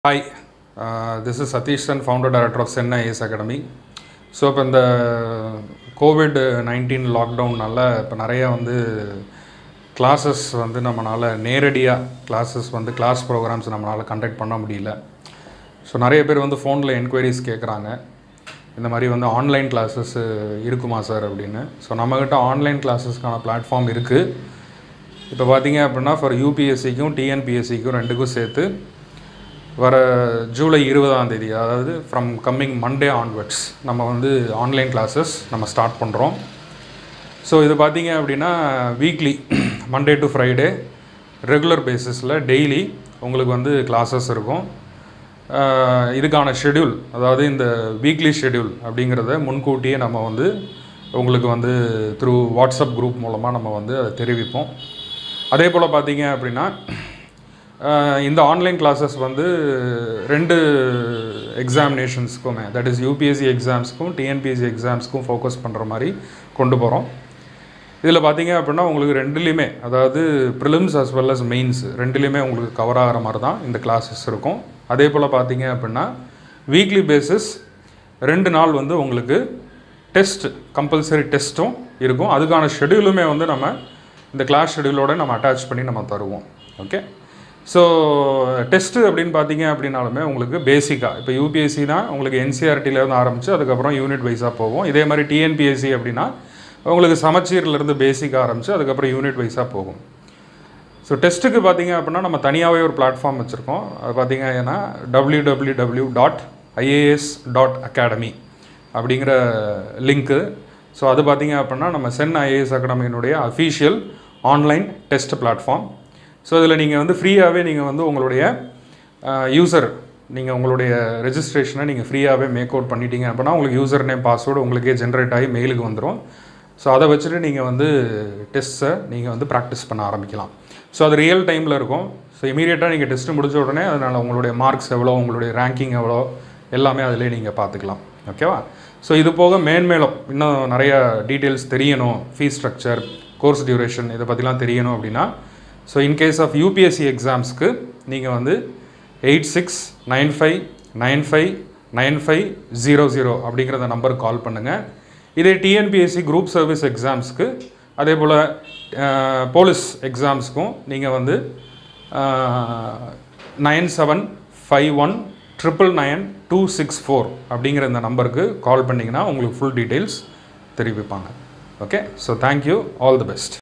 hi this is Satheesan founder director of Chennai IS academy so இப்போ இந்த Covid nineteen லாக்டவுன்னால இப்போ நிறையா வந்து கிளாஸஸ் வந்து நம்மளால் நேரடியாக கிளாஸஸ் வந்து கிளாஸ் ப்ரோக்ராம்ஸ் நம்மளால் கண்டக்ட் பண்ண முடியல ஸோ நிறைய பேர் வந்து ஃபோனில் என்கொயரிஸ் கேட்குறாங்க இந்த மாதிரி வந்து ஆன்லைன் கிளாஸஸ் இருக்குமா சார் அப்படின்னு ஸோ நம்மக்கிட்ட ஆன்லைன் கிளாஸஸ்க்கான பிளாட்ஃபார்ம் இருக்குது இப்போ பார்த்தீங்க அப்படின்னா ஃபார் யூபிஎஸ்சிக்கும் டிஎன்பிஎஸ்சிக்கும் ரெண்டுக்கும் சேர்த்து வர ஜூலை இருபதாம் தேதி அதாவது ஃப்ரம் கம்மிங் மண்டே ஆன்வர்ட்ஸ் நம்ம வந்து ஆன்லைன் கிளாஸஸ் நம்ம ஸ்டார்ட் பண்ணுறோம் ஸோ இது பார்த்தீங்க அப்படின்னா weekly Monday to Friday regular பேசிஸில் டெய்லி உங்களுக்கு வந்து கிளாஸஸ் இருக்கும் ஆஹ் இதுக்கான ஷெட்யூல் அதாவது இந்த வீக்லி ஷெட்யூல் அப்படிங்கிறத முன்கூட்டியே நம்ம வந்து உங்களுக்கு வந்து த்ரூ வாட்ஸ்அப் குரூப் மூலமாக நம்ம வந்து அதை தெரிவிப்போம் அதே போல் பார்த்தீங்க அப்படின்னா ஆஹ் இந்த ஆன்லைன் கிளாஸஸ் வந்து ரெண்டு எக்ஸாமினேஷன்ஸ்க்குமே தட் இஸ் யூபிஎஸ்சி எக்ஸாம்ஸ்க்கும் டிஎன்பிஎஸ்சி எக்ஸாம்ஸ்க்கும் ஃபோக்கஸ் பண்ணுற மாதிரி கொண்டு போகிறோம் இதில் பார்த்தீங்க அப்படின்னா உங்களுக்கு ரெண்டுலேயுமே அதாவது prelims as well as mains ரெண்டுலேயுமே உங்களுக்கு கவர் ஆகிற மாதிரி தான் இந்த கிளாஸஸ் இருக்கும் அதே போல் பார்த்தீங்க அப்படின்னா வீக்லி பேசிஸ் ரெண்டு நாள் வந்து உங்களுக்கு டெஸ்ட் கம்பல்சரி டெஸ்ட்டும் இருக்கும் அதுக்கான ஷெடியூலுமே வந்து நம்ம இந்த கிளாஸ் ஷெடியூலோட நம்ம அட்டாச் பண்ணி நம்ம தருவோம் ஓகே ஸோ டெஸ்ட்டு அப்படின்னு பார்த்தீங்க அப்படின்னாலுமே உங்களுக்கு பேசிக்காக இப்போ யூபிஎஸ்சினா உங்களுக்கு என்சிஆர்டிலேருந்து ஆரம்பித்து அதுக்கப்புறம் யூனிட் வைஸாக போகும் இதே மாதிரி டிஎன்பிஎஸ்சி அப்படின்னா உங்களுக்கு சமச்சீர்லேருந்து பேசிக் ஆரம்பித்து அதுக்கப்புறம் யூனிட் வைஸாக போகும் ஸோ டெஸ்ட்டுக்கு பார்த்தீங்க அப்படின்னா நம்ம தனியாகவே ஒரு பிளாட்ஃபார்ம் வச்சுருக்கோம் அது பார்த்தீங்கன்னா W W W dot IAS dot academy அப்படிங்கிற லிங்க்கு ஸோ அது பார்த்தீங்க அப்படின்னா நம்ம சென் ஐஏஎஸ் அகாடமியினுடைய official online test platform so இதில் நீங்கள் வந்து ஃப்ரீயாகவே நீங்கள் வந்து உங்களுடைய யூசர் நீங்கள் உங்களுடைய ரெஜிஸ்ட்ரேஷனை நீங்கள் ஃப்ரீயாகவே மேக் அவுட் பண்ணிட்டீங்க அப்படின்னா உங்களுக்கு யூசர் நேம் பாஸ்வேர்டு உங்களுக்கே ஜென்ரேட் ஆகி மெயிலுக்கு வந்துடும் ஸோ அதை வச்சுட்டு நீங்கள் வந்து டெஸ்ட்டை நீங்கள் வந்து ப்ராக்டிஸ் பண்ண ஆரம்பிக்கலாம் ஸோ அது ரியல் டைமில் இருக்கும் ஸோ இமீடியட்டாக நீங்கள் டெஸ்ட்டு முடிச்ச உடனே அதனால் உங்களுடைய மார்க்ஸ் எவ்வளோ உங்களுடைய ரேங்கிங் எவ்வளோ எல்லாமே அதிலே நீங்கள் பார்த்துக்கலாம் ஓகேவா ஸோ இது போக மேன்மேலும் இன்னும் நிறைய டீட்டெயில்ஸ் தெரியணும் ஃபீஸ் ஸ்ட்ரக்சர் கோர்ஸ் டியூரேஷன் இதை பற்றிலாம் தெரியணும் அப்படின்னா ஸோ இன்கேஸ் ஆஃப் யூபிஎஸ்சி எக்ஸாம்ஸ்க்கு நீங்கள் வந்து eight six nine five nine five nine five zero zero அப்படிங்கிற அந்த நம்பருக்கு கால் பண்ணுங்கள் இதே டிஎன்பிஎஸ்சி குரூப் சர்வீஸ் எக்ஸாம்ஸ்க்கு அதே போல் போலீஸ் எக்ஸாம்ஸ்க்கும் நீங்கள் வந்து nine seven five one triple nine two six four அப்படிங்கிற இந்த நம்பருக்கு கால் பண்ணிங்கன்னா உங்களுக்கு ஃபுல் டீட்டெயில்ஸ் தெரிவிப்பாங்க okay so thank you all the best